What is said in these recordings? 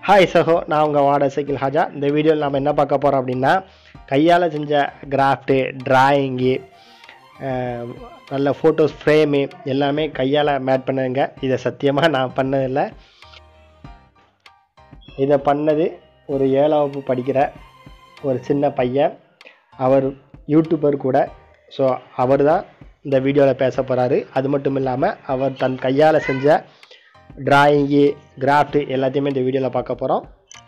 hi சஹோ நான் உங்கள் வாட சைக்கிள் ஹாஜா இந்த வீடியோவில் நம்ம என்ன பார்க்க போகிறோம் அப்படின்னா கையால் செஞ்ச கிராஃப்ட்டு ட்ராயிங்கு நல்ல ஃபோட்டோஸ் ஃப்ரேமு எல்லாமே கையால் மேட் பண்ணதுங்க இதை சத்தியமாக நான் பண்ணதில்லை இதை பண்ணது ஒரு ஏழாம் வகுப்பு படிக்கிற ஒரு சின்ன பையன் அவர் யூடியூபர் கூட ஸோ அவர் தான் இந்த வீடியோவில் பேச போகிறாரு அது மட்டும் இல்லாமல் அவர் தன் கையால் செஞ்ச டிராயிங்கு கிராஃப்ட்டு எல்லாத்தையுமே இந்த வீடியோவில் பார்க்க போகிறோம்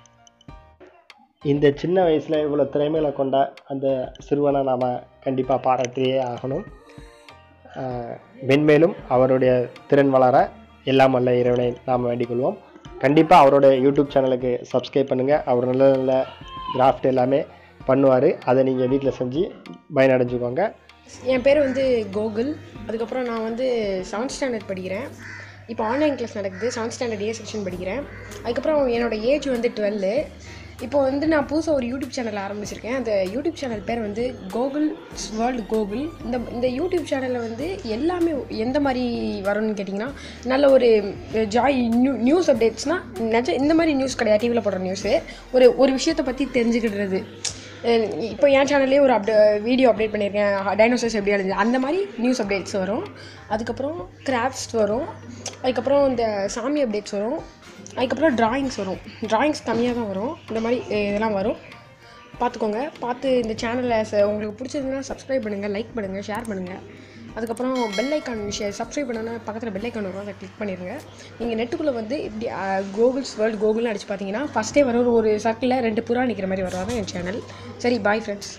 இந்த சின்ன வயசில் இவ்வளோ திறமைகளை கொண்ட அந்த சிறுவனை நாம் கண்டிப்பாக பாராட்டியே ஆகணும் ஆஹ் மென்மேலும் அவருடைய திறன் வளர எல்லாம் வல்ல இறைவனை நாம் வேண்டிக் கொள்வோம் கண்டிப்பாக அவரோட யூடியூப் சேனலுக்கு சப்ஸ்கிரைப் பண்ணுங்கள் அவர் நல்ல நல்ல கிராஃப்ட் எல்லாமே பண்ணுவார் அதை நீங்கள் வீட்டில் செஞ்சு பயனடைஞ்சுக்கோங்க என் பேர் வந்து கோகுல் அதுக்கப்புறம் நான் வந்து செவன்த் ஸ்டாண்டர்ட் படிக்கிறேன் இப்போ ஆன்லைன் கிளாஸ் நடக்குது செவன்த் ஸ்டாண்டர்ட் ஏ செக்ஷன் படிக்கிறேன் அதுக்கப்புறம் என்னோட ஏஜ் வந்து டுவெல்லு இப்போ வந்து நான் புதுசாக ஒரு யூடியூப் சேனல் ஆரம்பிச்சிருக்கேன் அந்த யூடியூப் சேனல் பேர் வந்து கோகுல் வேர்ல்டு கோகுல் இந்த இந்த யூடியூப் சேனலில் வந்து எல்லாமே எந்த மாதிரி வரும்னு கேட்டிங்கன்னா நல்ல ஒரு ஜாய் நியூ நியூஸ் அப்டேட்ஸ்னால் நிஜ இந்த மாதிரி நியூஸ் கிடையாது டிவியில் போடுற நியூஸு ஒரு ஒரு விஷயத்தை பற்றி தெரிஞ்சுக்கிடுறது அஹ் இப்போ என் சேனல்லே ஒரு அப்டே வீடியோ அப்டேட் பண்ணியிருக்கேன் டைனோசர்ஸ் எப்படி அழிஞ்சு அந்த மாதிரி நியூஸ் அப்டேட்ஸ் வரும் அதுக்கப்புறம் கிராஃப்ட்ஸ் வரும் அதுக்கப்புறம் இந்த சாமி அப்டேட்ஸ் வரும் அதுக்கப்புறம் டிராயிங்ஸ் வரும் டிராயிங்ஸ் கம்மியாக தான் வரும் இந்த மாதிரி அஹ் இதெல்லாம் வரும் பார்த்துக்கோங்க பார்த்து இந்த சேனலை உங்களுக்கு பிடிச்சதுன்னா சப்ஸ்கிரைப் பண்ணுங்கள் லைக் பண்ணுங்கள் ஷேர் பண்ணுங்கள் அதுக்கப்புறம் பெல் ஐக்கான் விஷயம் சப்ஸ்கிரைப் பண்ணனா பக்கத்தில் பெல் ஐக்கான் வரும் அதை கிளிக் பண்ணிடுங்க நீங்கள் நெட்டுக்குள்ளே வந்து இப்படி கோகுல்ஸ் வேர்ல்டு கோகுல்னு அடிச்சு பார்த்தீங்கன்னா ஃபஸ்ட்டே வர ஒரு ஒரு சர்க்கிளில் ரெண்டு புறா நிற்கிற மாதிரி வரும் அதான் என் சேனல் சரி பாய் ஃப்ரெண்ட்ஸ்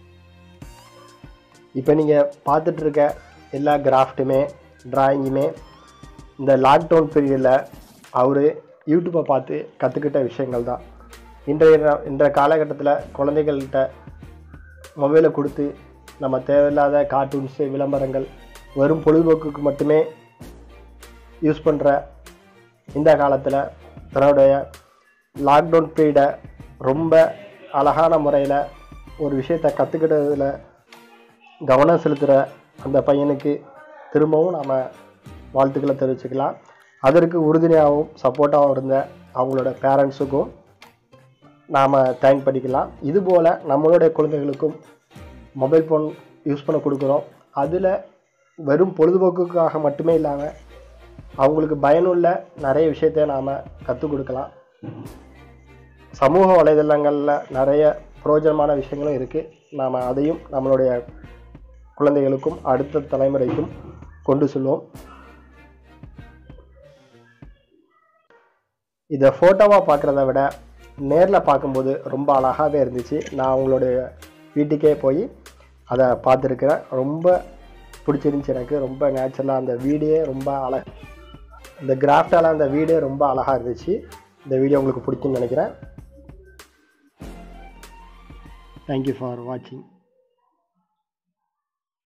இப்போ நீங்கள் பார்த்துட்ருக்க எல்லா கிராஃப்ட்டுமே ட்ராயிங்குமே இந்த லாக்டவுன் பீரியடில் அவர் யூடியூப்பை பார்த்து கற்றுக்கிட்ட விஷயங்கள் தான் இன்றைய நா- இன்றைய காலகட்டத்தில் குழந்தைகள்கிட்ட மொபைலை கொடுத்து நம்ம தேவையில்லாத கார்ட்டூன்ஸு விளம்பரங்கள் வெறும் பொழுதுபோக்குக்கு மட்டுமே யூஸ் பண்ணுற இந்த காலத்தில் தன்னுடைய லாக்டவுன் பீரியடை ரொம்ப அழகான முறையில் ஒரு விஷயத்தை கற்றுக்கிட்டதில் கவனம் செலுத்துகிற அந்த பையனுக்கு திரும்பவும் நாம் வாழ்த்துக்களை தெரிவிச்சுக்கலாம் அதற்கு உறுதுணையாகவும் சப்போர்ட்டாகவும் இருந்த அவங்களோட பேரண்ட்ஸுக்கும் நாம் தேங்க் பண்ணிக்கலாம் இதுபோல் நம்மளுடைய குழந்தைகளுக்கும் மொபைல் ஃபோன் யூஸ் பண்ண கொடுக்குறோம் அதில் வெறும் பொழுதுபோக்குக்காக மட்டுமே இல்லாமல் அவங்களுக்கு பயனுள்ள நிறைய விஷயத்தை நாம் கற்றுக் கொடுக்கலாம் சமூக வலைதளங்களில் நிறைய பிரயோஜனமான விஷயங்களும் இருக்குது நாம் அதையும் நம்மளுடைய குழந்தைகளுக்கும் அடுத்த தலைமுறைக்கும் கொண்டு செல்வோம் இதை ஃபோட்டோவாக பார்க்குறத விட நேரில் பார்க்கும்போது ரொம்ப அழகாகவே இருந்துச்சு நான் அவங்களுடைய வீட்டுக்கே போய் அதை பார்த்துருக்கிறேன் ரொம்ப பிடிச்சிருந்துச்சி எனக்கு ரொம்ப நேச்சுரலாக அந்த வீடே ரொம்ப அழ இந்த கிராஃப்டால் அந்த வீடே ரொம்ப அழகாக இருந்துச்சு இந்த வீடியோ உங்களுக்கு பிடிக்கும்னு நினைக்கிறேன் தேங்க்யூ ஃபார் வாட்சிங்